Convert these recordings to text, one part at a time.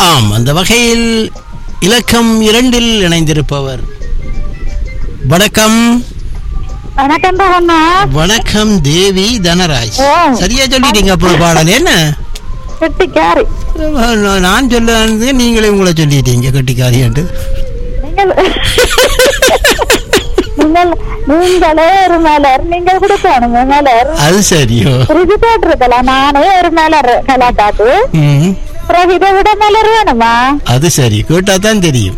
ஆம் அந்த வகையில் இலக்கம் இரண்டில் இணைந்திருப்பவர் வணக்கம் வணக்கம் பகண்ணா வணக்கம் தேவி தனராஜ் ஓ. சரியா சொல்லிட்டீங்க அப்போ பாடல் என்ன கெட்டிக்காரி நான் சொல்ல வந்தது நீங்களே உங்களை சொல்லிட்டீங்க கட்டிக்காரியாண்டு நீங்கள் நீங்கள் நீங்களே ஒரு மலர் நீங்கள் கொடுக்கணும் மலர் அது சரியோ திருப்பி போட்டிருக்கலாம் நானே ஒரு மலர் கலாட்டாக்கு ம் பிறகு இதை விட மலர் வேணுமா அது சரி கேட்டா தான் தெரியும்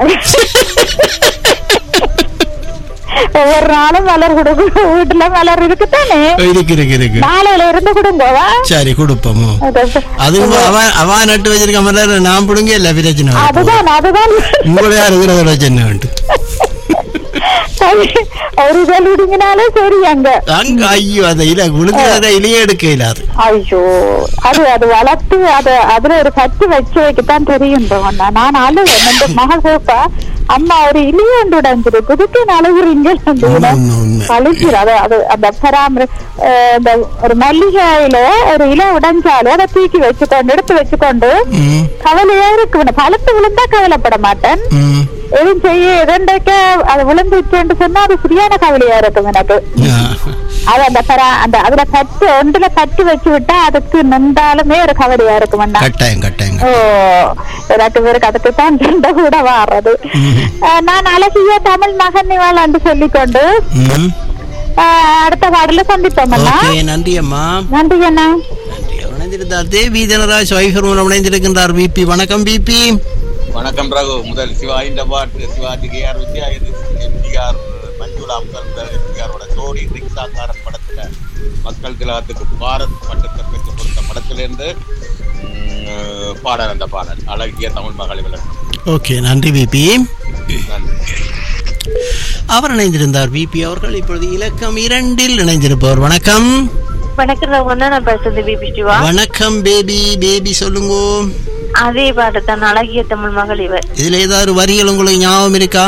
ஒவ்வொரு நாளும் மலர் கொடுக்க வீட்டுல மலர் இருக்குத்தானே இருக்கு இருக்கு இருக்கு நாளையில இருந்து கொடுங்கவா சரி கொடுப்போமோ அதுவும் அவ அவ நட்டு வச்சிருக்க மாதிரி நான் பிடுங்க இல்ல பிரச்சனை வரப்போகுது. அதுதான் அதுதான் உங்களை யார் இருக்கிறத பிரச்சனை உண்டு ஒரு இதழ் விடுங்கினாலே சரி அங்க அங்க ஐயோ அந்த இல உளுந்து இலையே எடுக்க இல்லாது ஐயோ அது அது வளர்த்து அது அதுல ஒரு பத்து வச்சு வைக்கத்தான் தெரியும் தோணா நான் அழுவேன் இந்த மக சோப்பா அம்மா ஒரு இலியண்டு உடைஞ்சிரு புதுக்கு அழுகுறீங்க உண்மை, உண்மை. அழுகிற அது அது அந்த பராமரி அஹ், இந்த ஒரு மல்லிகையில ஒரு இலை உடைஞ்சாலும் அதை தூக்கி வச்சுக்கொண்டு எடுத்து வச்சுக்கொண்டு ம், கவலையா இருக்கு பழத்து விழுந்தா கவலைப்பட மாட்டேன் ம். எதுவும் செய்ய எதண்டக்க அது விழுந்துச்சுன்னு சொன்னா அது சரியான கவலையா இருக்கும் எனக்கு ஆ. அது அந்த பரா அந்த அதுல பட்டு ஒன்றுல பட்டு வச்சு விட்டா அதுக்கு நொந்தாலுமே ஒரு கவலையா இருக்கும் அண்ணா கட்டாயம் கட்டாயம் ஓ எனக்கு பேருக்கு அதுக்கு தான் சண்டை கூட வாடுறது அஹ், நான் அழகிய தமிழ் மகன் இவள் என்று சொல்லிக்கொண்டு ம். அஹ், அடுத்த பாடல சந்திப்போம் அண்ணா ஓகே நன்றி அம்மா நன்றி அண்ணா நன்றி இணைந்திருந்தார் தேவி தனராஜ் வைஃபர் மூலம் இணைந்திருக்கின்றார் பிபி வணக்கம் பிபி வணக்கம் ரகு முதல் சிவாஜியின் பாட்டு சிவாஜி கேஆர் வித்யா இது எம்ஜிஆர் மஞ்சுளா முதல் எம்ஜிஆரோட ஜோடி ரிக்ஷாக்காரன் படத்துல மக்கள் திலகத்துக்கு பாரத் பட்டத்தை பெற்றுக் கொடுத்த படத்திலிருந்து ம், பாடல் அந்த பாடல் அழகிய தமிழ் மகள் விளக்கம் ஓகே நன்றி பிபி நன்றி அவர் இணைந்திருந்தார் பிபி அவர்கள் இப்பொழுது இலக்கம் இரண்டில் இணைந்திருப்பவர் வணக்கம் வணக்கம் ரகுவண்ணா நான் பேசுறது பிபி சிவா வணக்கம் பேபி பேபி சொல்லுங்க அதே பாட்டு தான் அழகிய தமிழ் மகள் இவர் இதுல ஏதாவது வரிகள் உங்களுக்கு ஞாபகம் இருக்கா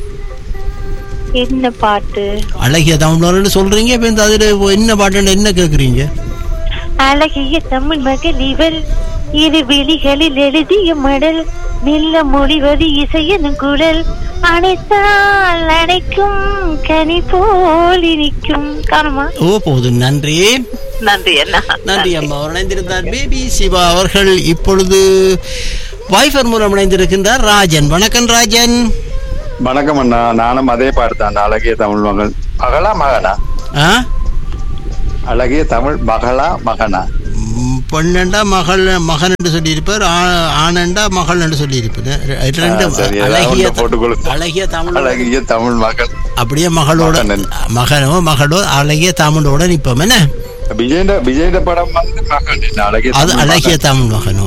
என்ன பாட்டு அழகிய தமிழர்னு சொல்றீங்க இப்ப இந்த அதுல என்ன பாட்டுன்னு என்ன கேக்குறீங்க அழகிய தமிழ் மகள் இவர் இரு விழிகளில் எழுதிய மடல் மெல்ல மொழிவது இசையனும் குழல் அணைத்தால் அணைக்கும் கனி போல் இனிக்கும் காணுமா ஓ போதும் நன்றி நன்றி அண்ணா நன்றி அம்மா அவர் இணைந்திருந்தார் பேபி சிவா அவர்கள் இப்பொழுது வைஃபர் மூலம் இணைந்திருக்கின்றார் ராஜன் வணக்கம் ராஜன் வணக்கம் அண்ணா நானும் அதே பாட்டு தான் அழகிய தமிழ் மகள் மகளா மகனா ஆ அழகிய தமிழ் மகளா மகனா ம், பெண்ணண்டா மகள் மகன் என்று சொல்லியிருப்பார் ஆ- ஆணண்டா மகள் என்று சொல்லியிருப்பார் ரெண்டு ஆ, சரி, ஏதாவது அழகிய ஒண்ணு போட்டுக் கொடு. அழகிய தமிழ் அழகிய தமிழ் மகள் அப்படியே மகளோட மகன். மகனோ மகளோ அழகிய தமிழோட நிற்போம் என்ன விஜயண்ட விஜயண்ட படம் வந்து மகன் என்ன அழகிய அது தமிழ் அழகிய மகன். தமிழ் மகனோ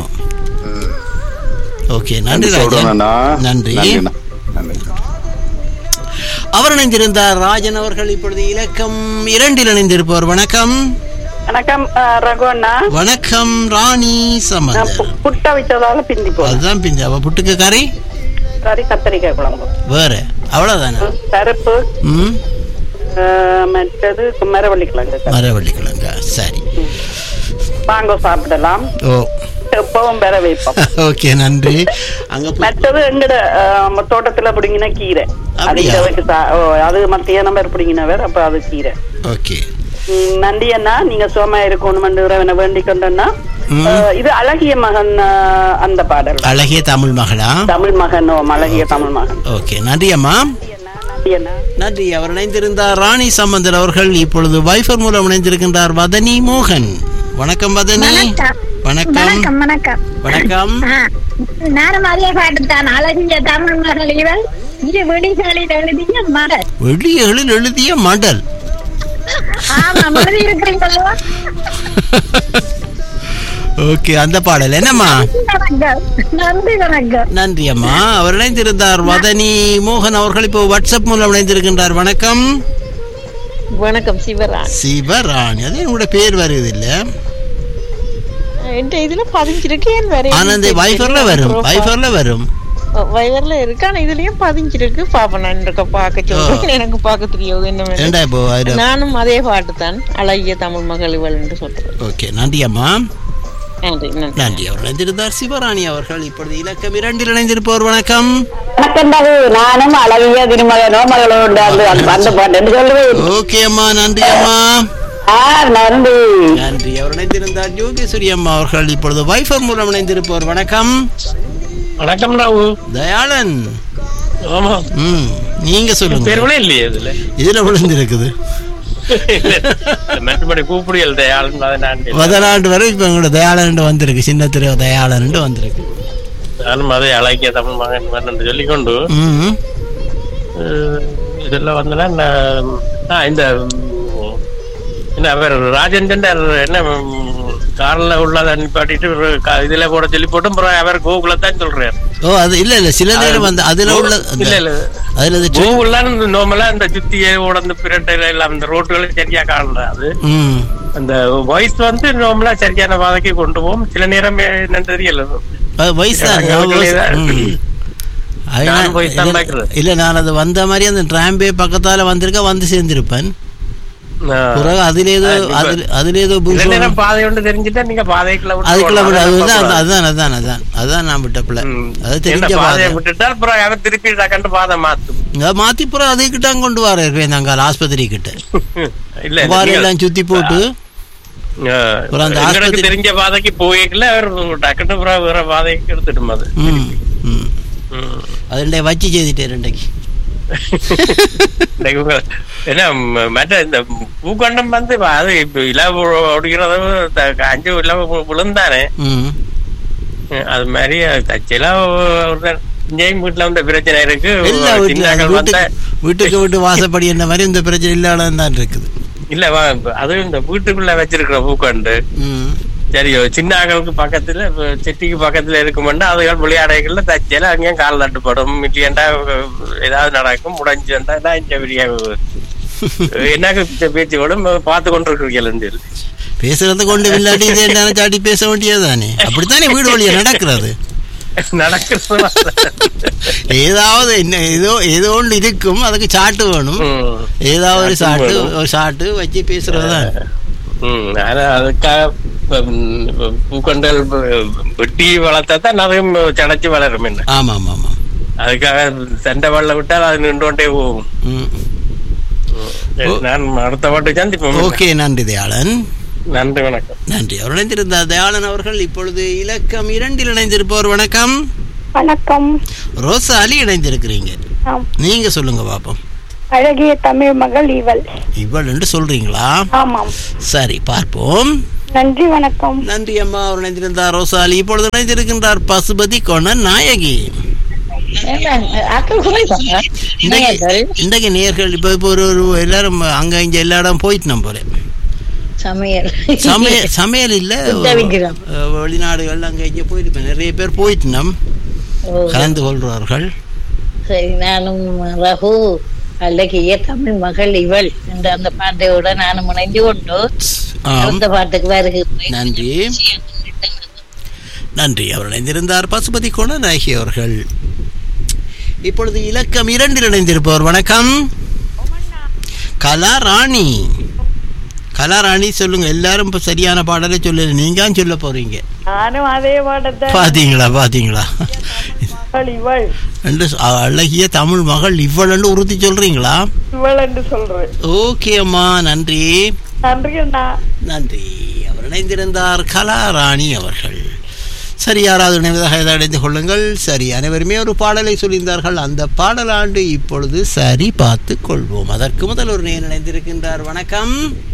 ஓகே நன்றி நன்றி ராஜன் சொல்றேன் அண்ணா. நன்றி நன்றிண்ணா. நன்றி அவர் இணைந்திருந்தார் ராஜன் அவர்கள் இப்பொழுது இலக்கம் இரண்டில் இணைந்திருப்பவர் வணக்கம் வணக்கம் அஹ், ரகு அண்ணா வணக்கம் ராணி நான் சமந்தர் பு- புட்டை வச்சதால பிந்தி போனேன் அதுதான் பிஞ்சு அவ புட்டுக்கு கறி கறி கத்திரிக்காய் குழம்பு வேற அவ்வளவுதானே பருப்பு ம் அஹ், மற்றது மரவள்ளி கிழங்கு மரவள்ளி கிழங்கா சரி வாங்க சாப்பிடலாம் ஓ எப்பவும் பெற வைப்போம் ஓகே நன்றி அங்க போய் மற்றது எங்கட அஹ், தோட்டத்துல பிடிங்கின கீரை அது அப்படியா? இரவுக்கு சா- ஓ, அது மத்தியானம் பேர் பிடிங்கினவர் அப்ப அது கீரை ஓகே ம், நன்றி அண்ணா நீங்க சுகமா இருக்கணும் இறைவனை வேண்டிக் கொண்டோன்னா ம். அஹ், இது அழகிய மகன் அஹ், அந்த பாடல் அழகிய தமிழ் மகளா தமிழ் மகன் ஓ அழகிய தமிழ் மகன் ஓகே நன்றி அம்மா நன்றி அண்ணா நன்றி அவர் இணைந்திருந்தார் ராணி சம்பந்தர் அவர்கள் இப்பொழுது வைஃபர் மூலம் இணைந்திருக்கின்றார் வதனி மோகன் வணக்கம் வதனி வணக்கம் வணக்கம் வணக்கம் வணக்கம் ஆ, நானும் அதே பாட்டு தான் அழகிய தமிழ் மகள் இவள் இரு விடிகளில் எழுதிய மலர் வெளியகளில் எழுதிய மடல் ஆமா எழுதி இருக்கிறீங்களா ஓகே அந்த பாடல் என்னம்மா வணக்கம் நன்றி வணக்கம் நன்றி அம்மா அவர் இணைந்திருந்தார் வதனி மோகன் அவர்கள் இப்போ வாட்ஸ்அப் மூலம் இணைந்திருக்கின்றார் வணக்கம் வணக்கம் சிவராஜ் சிவராணி அது என்னோட பேர் வருது இல்ல என்கிட்ட இதுல பதிஞ்சிருக்கு ஏன் வேற ஆனா இந்த வைஃபர்ல வரும் வைஃபர்ல வரும் வைவர்ல இருக்கு ஆனா இதுலயும் பதிஞ்சிருக்கு பாப்பா நான் இருக்க பாக்க சொல்றேன் எனக்கு பார்க்க தெரியாது என்ன வேணும். ஏண்டா இப்போ அது- நானும் அதே பாட்டு தான் அழகிய தமிழ் மகள் இவள் என்று சொல்றேன் ஓகே நன்றி அம்மா நன்றி நன்றி நன்றி அவர் இணைந்திருந்தார் சிவராணி அவர்கள் இப்பொழுது இலக்கம் இரண்டில் இணைந்திருப்பவர் வணக்கம் வணக்கம் ரகு நானும் அழகிய திருமகனோ மகளோ உண்டு அந்த அந்த பாட்டு சொல்லுவேன் ஓகே அம்மா நன்றி அம்மா ஆ நன்றி நன்றி அவர் இணைந்திருந்தார் யோகேஸ்வரி அம்மா அவர்கள் இப்பொழுது வைஃபர் மூலம் இணைந்திருப்பவர் வணக்கம் வணக்கம் ராவு தயாளன் ஆமா ம் நீங்க சொல்லுங்க பேருமே இல்லையே இதுல இதுல விழுந்திருக்குது மற்றபடி கூப்பிடியல் தயாளன் அதை நான் பதினாண்டு வரை இப்ப எங்களோட தயாளன் வந்திருக்கு சின்ன திரு தயாளன் வந்திருக்கு நானும் அதை அழைக்கிய தமிழ் மகன் மகன் என்று சொல்லிக்கொண்டு ம் அஹ், இதெல்லாம் வந்தனா நான் ஆ, இந்த ம், என்ன அவர் ராஜேந்திரன் என்ன ம், கார்ல உள்ளதை நிப்பாட்டிட்டு ஒரு க- இதுல போட சொல்லி போட்டு அப்புறம் அவர் கோகுலத்தான் சொல்றாரு ஓ அது இல்ல இல்ல சில நேரம் வந்து அதுல உள்ள அந்த- இல்ல இல்ல அதுல அது ட்ரி- கோகுலாம் நார்மலா இந்த சுத்தியே உடந்து பிரட்டையில எல்லாம் இந்த ரோட்டுகளை சரியா காணல அது ம் அந்த வாய்ஸ் வந்து நார்மலா சரியான பாதைக்கு கொண்டு போகும் சில நேரம் என்னன்னு தெரியல அது வயசு தான், அங்க நான் இருக்கிறது வயசு- ம். அது நானும் நான் போய் தான் இல்ல- பார்க்கிறது. இல்ல நான் அது வந்த மாதிரி அந்த டிராம்பே பக்கத்தால வந்திருக்க வந்து சேர்ந்திருப்பேன் பிறகு அதுல ஏதோ அதுல அதுல ஏதோ சில புதுசு நேரம் பாதை ஒன்று தெரிஞ்சுட்டா நீங்க பாதைக்குள்ள விட்டு அதுக்குள்ள விட போகலாம். அதுதான் போகலாம். அதான் அதான் அதான் அதான் நான் விட்டப்புல ம். அது என்ன தெரிஞ்ச பாதையை பாதை விட்டுட்டா அப்புறம் அவர் திருப்பி டக்கண்டு பாதை மாத்தும் இங்க மாத்தி புறம் அதுக்கிட்டாங்க கொண்டு வர இருக்கேன் நாங்க ஆஸ்பத்திரி கிட்ட இல்ல இல்ல, வாரம் நீங்க- எல்லாம் சுத்தி போட்டு ஆ, அப்புறம் அந்த எங்களுக்கு ஆஸ்பத்திரி- தெரிஞ்ச பாதைக்கு போய்க்கல அவர் டக்குன்னு அப்புறம் வேற பாதைக்கு எடுத்துடும் அது ம் ம் ம். அதுல வச்சு செய்துட்டேன் ரெண்டைக்கு இந்த இவங்க என்ன ம- மற்ற இந்த பூக்கண்டம் வந்து அது இப்ப இல ஒடுகிறது அஞ்சு இல விழுந்தானே ம் அது மாதிரி தச்செல்லாம் இங்கேயும் வீட்டுல வந்து பிரச்சனை இருக்கு எல்லா வீட்டுல சின்னாக்கள் வந்தா வீட்டுக்கு வீட்டுக்கு வீட்டு வாசப்படி என்ன மாதிரி இந்த பிரச்சனை இல்லாத தான் இருக்குது இல்ல வா- அது இந்த வீட்டுக்குள்ள வச்சிருக்கிற பூக்கண்டு ம் சரி சின்ன ஆக்களுக்கு பக்கத்துல இப்ப செட்டிக்கு பக்கத்துல இருக்குமெண்டா அதுகள் விளையாடைகள்ல தச்சல அங்கேயும் கால் தட்டுப்படும் இல்லையண்டா ஏதாவது நடக்கும் முடிஞ்சுண்டா நான் இந்த பெரிய என்ன பேச்சு கூட பார்த்து கொண்டிருக்கிறீர்கள் பேசுறத கொண்டு வில்லாட்டி இதே நினைச்சாட்டி பேச வேண்டியதுதானே அப்படித்தானே வீடு வழியா நடக்கிறது நடக்கிறது ஏதாவது என்ன ஏதோ ஏதோ ஒன்று இருக்கும் அதுக்கு சாட்டு வேணும் ம். ஏதாவது ஒரு சாட்டு சாட்டு வேணும். ஒரு சாட்டு வச்சு பேசுறதுதான் ம், ஆனா அதுக்காக இப்ப, ம், இப்ப பூக்கண்டல் இப்ப வெட்டி வளர்த்தா தான் நிறைய சடைச்சு வளரும் என்ன ஆமா ஆமா ஆமா அதுக்காக சண்டை வள்ள விட்டால் அது நின்று கொண்டே போகும் ம். சரி, நான் அடுத்த பாட்டு சந்திப்போம் ஓகே நன்றி தயாளன் நன்றி வணக்கம் நன்றி அவர் இணைந்திருந்தார் தயாளன் அவர்கள் இப்பொழுது இலக்கம் இரண்டில் இணைந்திருப்பவர் வணக்கம் வணக்கம் ரோசா அலி இணைந்திருக்கிறீங்க ஆம். நீங்க சொல்லுங்க பாப்போம் அழகிய தமிழ் மகள் இவள் இவள் என்று சொல்றீங்களா ஆமாம் சரி பார்ப்போம் நன்றி வணக்கம் நன்றி அம்மா அவர் இணைந்திருந்தார் ரோசா அலி இப்பொழுது இணைந்திருக்கின்றார் பசுபதி கொண நாயகி இன்றைக்கு இன்றைக்கு நேர்கள் இப்ப இப்போ ஒரு ஒரு எல்லாரும் அங்க இங்க எல்லா இடம் போயிட்டு நம்ம போல சமையல் சமையல் சமையல் இல்ல உதவிக்கிறோம். அஹ், வெளிநாடுகள் அங்க இங்க போயிட்டு நிறைய பேர் போயிட்டு நம் ஓ, கலந்து கொள்வார்கள் சரி நானும் ரகு அழகிய தமிழ் மகள் இவள் என்ற அந்த பாட்டையோட நானும் இணைந்து கொண்டு ஆம் அடுத்த பாட்டுக்கு வருகிறேன் நன்றி நன்றி அவர் இணைந்திருந்தார் பசுபதி கொண நாயகி அவர்கள் இப்பொழுது இலக்கம் இரண்டில் இணைந்திருப்பவர் வணக்கம் கலாராணி கலாராணி சொல்லுங்க எல்லாரும் இப்ப சரியான பாடலை சொல்லல நீங்க சொல்ல போறீங்க நானும் அதே பாடத்தை பாத்தீங்களா பாத்தீங்களா மகள் இவள் ரெண்டு ச- அழகிய தமிழ் மகள் இவ்வளவு உறுதி சொல்றீங்களா இவள் என்று சொல்றேன் ஓகே அம்மா நன்றி நன்றி அண்ணா நன்றி அவர் இணைந்திருந்தார் கலாராணி அவர்கள் சரி யாராவது இணைவதாக ஏதாவது இணைந்து கொள்ளுங்கள் சரி அனைவருமே ஒரு பாடலை சொல்லியிருந்தார்கள் அந்த பாடலாண்டு இப்பொழுது சரி பார்த்து கொள்வோம் அதற்கு முதல் ஒரு நேர் இணைந்திருக்கின்றார் வணக்கம்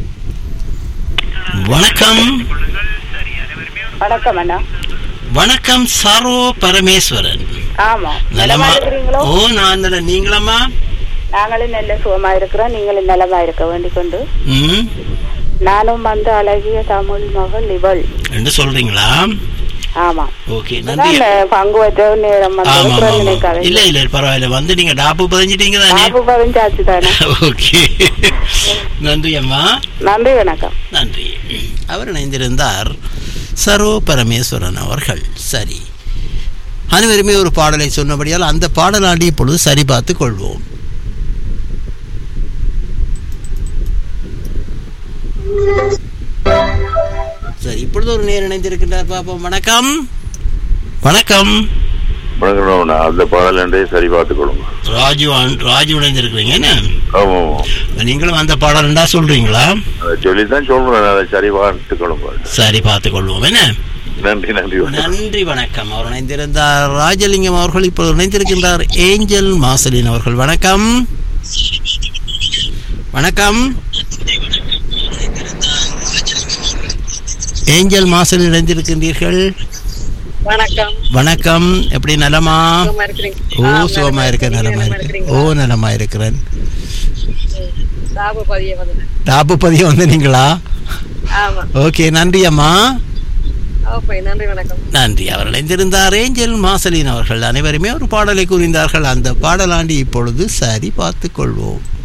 வணக்கம் வணக்கம் அண்ணா வணக்கம் சரோ பரமேஸ்வரன் ஆமா நலமா நலமா இருக்கிறீங்களோ ஓ நான் நல்ல நீங்களம்மா நாங்களும் நல்ல சுகமா இருக்கிறோம் நீங்களும் நலமா இருக்க வேண்டிக் கொண்டு ம் நானும் வந்து அழகிய தமிழ் மகள் இவள் என்று சொல்றீங்களா ஆமா ஓகே நன்றி அதான் பங்கு வச்ச நேரம் வந்து ஆமா ஆமா, ஆமா நினைக்காத இல்ல இல்ல பரவாயில்ல வந்து நீங்க டாப்பு பதிஞ்சிட்டீங்க தானே ஞாபகம் பதிஞ்சாச்சு தானே ஓகே நன்றி அம்மா நன்றி வணக்கம் நன்றி அவர் இணைந்திருந்தார் சரோ பரமேஸ்வரன் அவர்கள் சரி அனைவருமே ஒரு பாடலை சொன்னபடியால் அந்த பாடலாண்டி இப்பொழுது சரி பார்த்து கொள்வோம் சரி இப்பொழுது ஒரு நேர் இணைந்திருக்கின்றார் பாப்போம் வணக்கம் வணக்கம் வணக்கம் நான் அந்த பாடலே சரி பார்த்துக் கொள்ளுங்க ராஜு அன்- ராஜு இணைந்திருக்கிறீங்க என்ன ஆமா ஆமா நீங்களும் அந்த பாடல் ரெண்டா சொல்றீங்களா அதை சொல்லித்தான் சொல்றேன் அதை சரி பார்த்துக் கொள்ளுங்க சரி பார்த்துக் கொள்வோம் என்ன நன்றி நன்றி வணக்கம். நன்றி வணக்கம் அவர் இணைந்திருந்தார் ராஜலிங்கம் அவர்கள் இப்போது இணைந்திருக்கின்றார் ஏஞ்சல் மாசலின் அவர்கள் வணக்கம் வணக்கம் ஏஞ்சல் மாசலில் இணைந்திருக்கின்றீர்கள் வணக்கம் வணக்கம் எப்படி நலமா சுகமா இருக்கிறீங்க? ஓ ஆ, சுகமா நலமா இருக்க இருக்கிறீங்க, நலமா நலமா இருக்க இருக்கிறீங்களா? ஓ நலமா இருக்கிறேன் சாப பதிய வந்து டாப்பு பதிய வந்தீங்களா ஆமா ஓகே நன்றி அம்மா ஓகே நன்றி வணக்கம் நன்றி அவர் இணைந்திருந்தார் ஏஞ்சல் மாசலின் அவர்கள் அனைவருமே ஒரு பாடலை கூறினார்கள் அந்த பாடலாண்டி இப்பொழுது சரி பார்த்துக் கொள்வோம்